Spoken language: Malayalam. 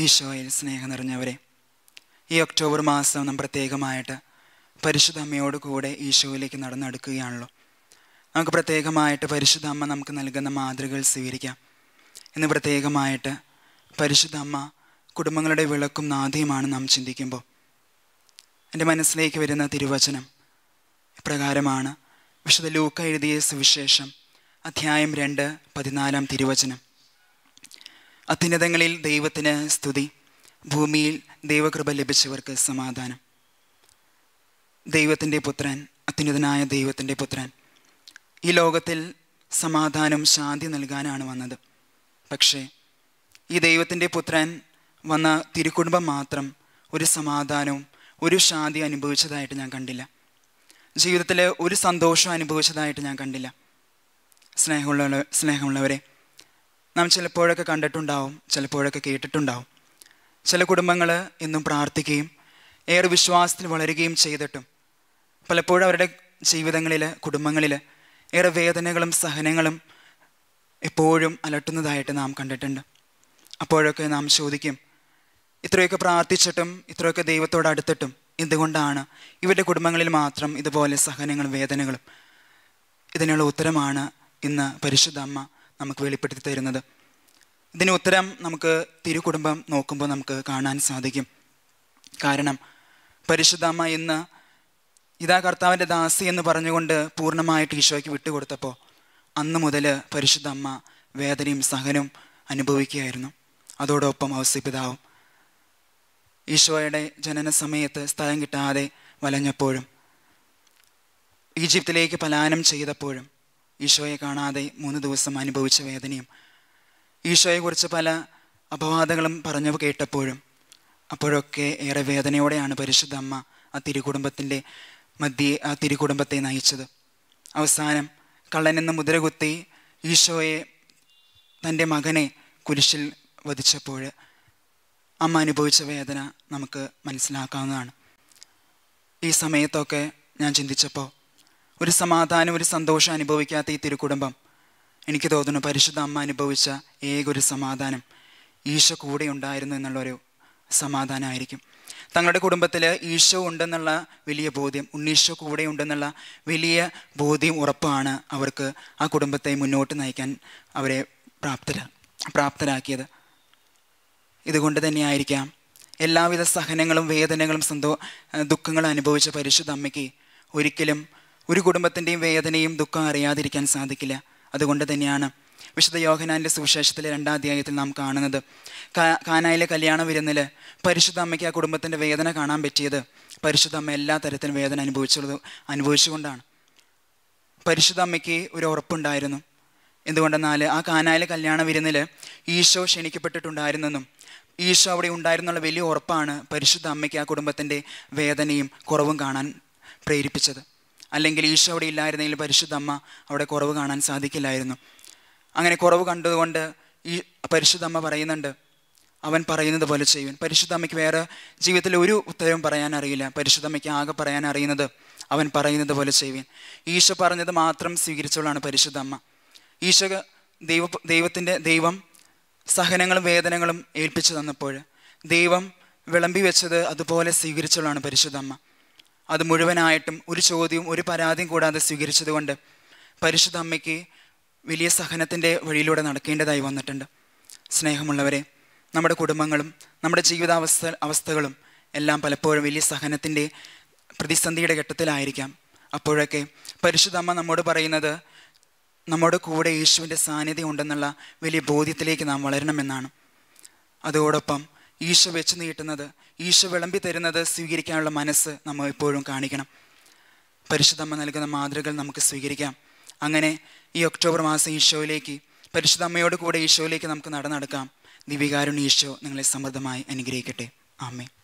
ഈശോയിൽ സ്നേഹം നിറഞ്ഞവരെ ഈ ഒക്ടോബർ മാസം നാം പ്രത്യേകമായിട്ട് പരിശുദ്ധ അമ്മയോട് കൂടെ ഈശോയിലേക്ക് നടന്നെടുക്കുകയാണല്ലോ നമുക്ക് പ്രത്യേകമായിട്ട് പരിശുദ്ധ അമ്മ നമുക്ക് നൽകുന്ന മാതൃകകൾ സ്വീകരിക്കാം ഇന്ന് പ്രത്യേകമായിട്ട് പരിശുദ്ധ അമ്മ കുടുംബങ്ങളുടെ വിളക്കും നാദ്യമാണ് നാം ചിന്തിക്കുമ്പോൾ എൻ്റെ മനസ്സിലേക്ക് വരുന്ന തിരുവചനം ഇപ്രകാരമാണ് വിശുദ്ധ ലൂക്ക എഴുതിയ സുവിശേഷം അധ്യായം രണ്ട് പതിനാലാം തിരുവചനം അത്യുന്നതങ്ങളിൽ ദൈവത്തിന് സ്തുതി ഭൂമിയിൽ ദൈവകൃപ ലഭിച്ചവർക്ക് സമാധാനം ദൈവത്തിൻ്റെ പുത്രൻ അത്യുന്നതനായ ദൈവത്തിൻ്റെ പുത്രൻ ഈ ലോകത്തിൽ സമാധാനം ശാന്തി നൽകാനാണ് വന്നത് പക്ഷേ ഈ ദൈവത്തിൻ്റെ പുത്രൻ വന്ന തിരുക്കുടുംബം മാത്രം ഒരു സമാധാനവും ഒരു ശാന്തി അനുഭവിച്ചതായിട്ട് ഞാൻ കണ്ടില്ല ജീവിതത്തിൽ ഒരു സന്തോഷം അനുഭവിച്ചതായിട്ട് ഞാൻ കണ്ടില്ല സ്നേഹമുള്ള സ്നേഹമുള്ളവരെ നാം ചിലപ്പോഴൊക്കെ കണ്ടിട്ടുണ്ടാവും ചിലപ്പോഴൊക്കെ കേട്ടിട്ടുണ്ടാവും ചില കുടുംബങ്ങൾ എന്നും പ്രാർത്ഥിക്കുകയും ഏറെ വിശ്വാസത്തിൽ വളരുകയും ചെയ്തിട്ടും പലപ്പോഴും അവരുടെ ജീവിതങ്ങളിൽ കുടുംബങ്ങളിൽ ഏറെ വേദനകളും സഹനങ്ങളും എപ്പോഴും അലട്ടുന്നതായിട്ട് നാം കണ്ടിട്ടുണ്ട് അപ്പോഴൊക്കെ നാം ചോദിക്കും ഇത്രയൊക്കെ പ്രാർത്ഥിച്ചിട്ടും ഇത്രയൊക്കെ ദൈവത്തോട് അടുത്തിട്ടും എന്തുകൊണ്ടാണ് ഇവരുടെ കുടുംബങ്ങളിൽ മാത്രം ഇതുപോലെ സഹനങ്ങളും വേദനകളും ഇതിനുള്ള ഉത്തരമാണ് ഇന്ന് പരിശുദ്ധ അമ്മ നമുക്ക് വെളിപ്പെടുത്തി തരുന്നത് ഇതിന് ഉത്തരം നമുക്ക് തിരുകുടുംബം നോക്കുമ്പോൾ നമുക്ക് കാണാൻ സാധിക്കും കാരണം പരിശുദ്ധ അമ്മ ഇന്ന് ഇതാ കർത്താവിൻ്റെ ദാസി എന്ന് പറഞ്ഞുകൊണ്ട് പൂർണ്ണമായിട്ട് ഈശോയ്ക്ക് വിട്ടുകൊടുത്തപ്പോൾ അന്ന് മുതൽ പരിശുദ്ധ അമ്മ വേദനയും സഹനവും അനുഭവിക്കുകയായിരുന്നു അതോടൊപ്പം ഔസ്യപിതാവും ഈശോയുടെ ജനന സമയത്ത് സ്ഥലം കിട്ടാതെ വലഞ്ഞപ്പോഴും ഈജിപ്തിലേക്ക് പലായനം ചെയ്തപ്പോഴും ഈശോയെ കാണാതെ മൂന്ന് ദിവസം അനുഭവിച്ച വേദനയും ഈശോയെക്കുറിച്ച് പല അപവാദങ്ങളും പറഞ്ഞു കേട്ടപ്പോഴും അപ്പോഴൊക്കെ ഏറെ വേദനയോടെയാണ് പരിശുദ്ധ അമ്മ ആ തിരുകുടുംബത്തിൻ്റെ മധ്യേ ആ തിരുകുടുംബത്തെ നയിച്ചത് അവസാനം കള്ളനെന്ന് മുദ്രകുത്തി ഈശോയെ തൻ്റെ മകനെ കുരിശിൽ വധിച്ചപ്പോൾ അമ്മ അനുഭവിച്ച വേദന നമുക്ക് മനസ്സിലാക്കാവുന്നതാണ് ഈ സമയത്തൊക്കെ ഞാൻ ചിന്തിച്ചപ്പോൾ ഒരു സമാധാനം ഒരു സന്തോഷം അനുഭവിക്കാത്ത ഈ തിരുക്കുടുംബം എനിക്ക് തോന്നുന്നു പരിശുദ്ധ അമ്മ അനുഭവിച്ച ഏക ഒരു സമാധാനം ഈശോ കൂടെ ഉണ്ടായിരുന്നു എന്നുള്ളൊരു സമാധാനമായിരിക്കും തങ്ങളുടെ കുടുംബത്തിൽ ഈശോ ഉണ്ടെന്നുള്ള വലിയ ബോധ്യം ഉണ്ണീശോ കൂടെ ഉണ്ടെന്നുള്ള വലിയ ബോധ്യം ഉറപ്പാണ് അവർക്ക് ആ കുടുംബത്തെ മുന്നോട്ട് നയിക്കാൻ അവരെ പ്രാപ്തര പ്രാപ്തരാക്കിയത് ഇതുകൊണ്ട് തന്നെയായിരിക്കാം എല്ലാവിധ സഹനങ്ങളും വേദനകളും സന്തോ ദുഃഖങ്ങളും അനുഭവിച്ച പരിശുദ്ധ അമ്മയ്ക്ക് ഒരിക്കലും ഒരു കുടുംബത്തിൻ്റെയും വേദനയും ദുഃഖം അറിയാതിരിക്കാൻ സാധിക്കില്ല അതുകൊണ്ട് തന്നെയാണ് വിശുദ്ധ യോഹനാൻ്റെ സുവിശേഷത്തിലെ രണ്ടാം അധ്യായത്തിൽ നാം കാണുന്നത് കാനായിലെ കല്യാണ വിരുന്നിൽ പരിശുദ്ധ അമ്മയ്ക്ക് ആ കുടുംബത്തിൻ്റെ വേദന കാണാൻ പറ്റിയത് പരിശുദ്ധ അമ്മ എല്ലാ തരത്തിലും വേദന അനുഭവിച്ചത് അനുഭവിച്ചുകൊണ്ടാണ് പരിശുദ്ധ അമ്മയ്ക്ക് ഒരു ഉറപ്പുണ്ടായിരുന്നു എന്തുകൊണ്ടെന്നാൽ ആ കാനായിലെ കല്യാണ വിരുന്നിൽ ഈശോ ക്ഷണിക്കപ്പെട്ടിട്ടുണ്ടായിരുന്നെന്നും ഈശോ അവിടെ ഉണ്ടായിരുന്നുള്ള വലിയ ഉറപ്പാണ് പരിശുദ്ധ അമ്മയ്ക്ക് ആ കുടുംബത്തിൻ്റെ വേദനയും കുറവും കാണാൻ പ്രേരിപ്പിച്ചത് അല്ലെങ്കിൽ ഈശോ അവിടെ ഇല്ലായിരുന്നെങ്കിൽ പരിശുദ്ധ അമ്മ അവിടെ കുറവ് കാണാൻ സാധിക്കില്ലായിരുന്നു അങ്ങനെ കുറവ് കണ്ടതുകൊണ്ട് ഈ പരിശുദ്ധ അമ്മ പറയുന്നുണ്ട് അവൻ പറയുന്നത് പോലെ ചെയ്യുവാൻ പരിശുദ്ധ അമ്മയ്ക്ക് വേറെ ജീവിതത്തിൽ ഒരു ഉത്തരവും പറയാൻ അറിയില്ല പരിശുദ്ധ അമ്മയ്ക്ക് ആകെ പറയാൻ അറിയുന്നത് അവൻ പറയുന്നത് പോലെ ചെയ്യുവാൻ ഈശോ പറഞ്ഞത് മാത്രം സ്വീകരിച്ചവളാണ് പരിശുദ്ധ അമ്മ ഈശോ ദൈവ ദൈവത്തിൻ്റെ ദൈവം സഹനങ്ങളും വേദനകളും ഏൽപ്പിച്ചു തന്നപ്പോൾ ദൈവം വിളമ്പി വെച്ചത് അതുപോലെ സ്വീകരിച്ചവളാണ് പരിശുദ്ധ അമ്മ അത് മുഴുവനായിട്ടും ഒരു ചോദ്യവും ഒരു പരാതിയും കൂടാതെ സ്വീകരിച്ചതുകൊണ്ട് പരിശുദ്ധ അമ്മയ്ക്ക് വലിയ സഹനത്തിൻ്റെ വഴിയിലൂടെ നടക്കേണ്ടതായി വന്നിട്ടുണ്ട് സ്നേഹമുള്ളവരെ നമ്മുടെ കുടുംബങ്ങളും നമ്മുടെ ജീവിതാവസ്ഥ അവസ്ഥകളും എല്ലാം പലപ്പോഴും വലിയ സഹനത്തിൻ്റെ പ്രതിസന്ധിയുടെ ഘട്ടത്തിലായിരിക്കാം അപ്പോഴൊക്കെ പരിശുദ്ധ അമ്മ നമ്മോട് പറയുന്നത് നമ്മുടെ കൂടെ യേശുവിൻ്റെ സാന്നിധ്യം ഉണ്ടെന്നുള്ള വലിയ ബോധ്യത്തിലേക്ക് നാം വളരണമെന്നാണ് അതോടൊപ്പം ഈശോ വെച്ച് നീട്ടുന്നത് ഈശോ വിളമ്പി തരുന്നത് സ്വീകരിക്കാനുള്ള മനസ്സ് നമ്മൾ എപ്പോഴും കാണിക്കണം പരിശുദ്ധമ്മ നൽകുന്ന മാതൃകൾ നമുക്ക് സ്വീകരിക്കാം അങ്ങനെ ഈ ഒക്ടോബർ മാസം ഈശോയിലേക്ക് പരിശുദ്ധമ്മയോട് കൂടെ ഈശോയിലേക്ക് നമുക്ക് നടന്നെടുക്കാം ദിവികാരുണ്യ ഈശോ നിങ്ങളെ സമൃദ്ധമായി അനുഗ്രഹിക്കട്ടെ ആമേ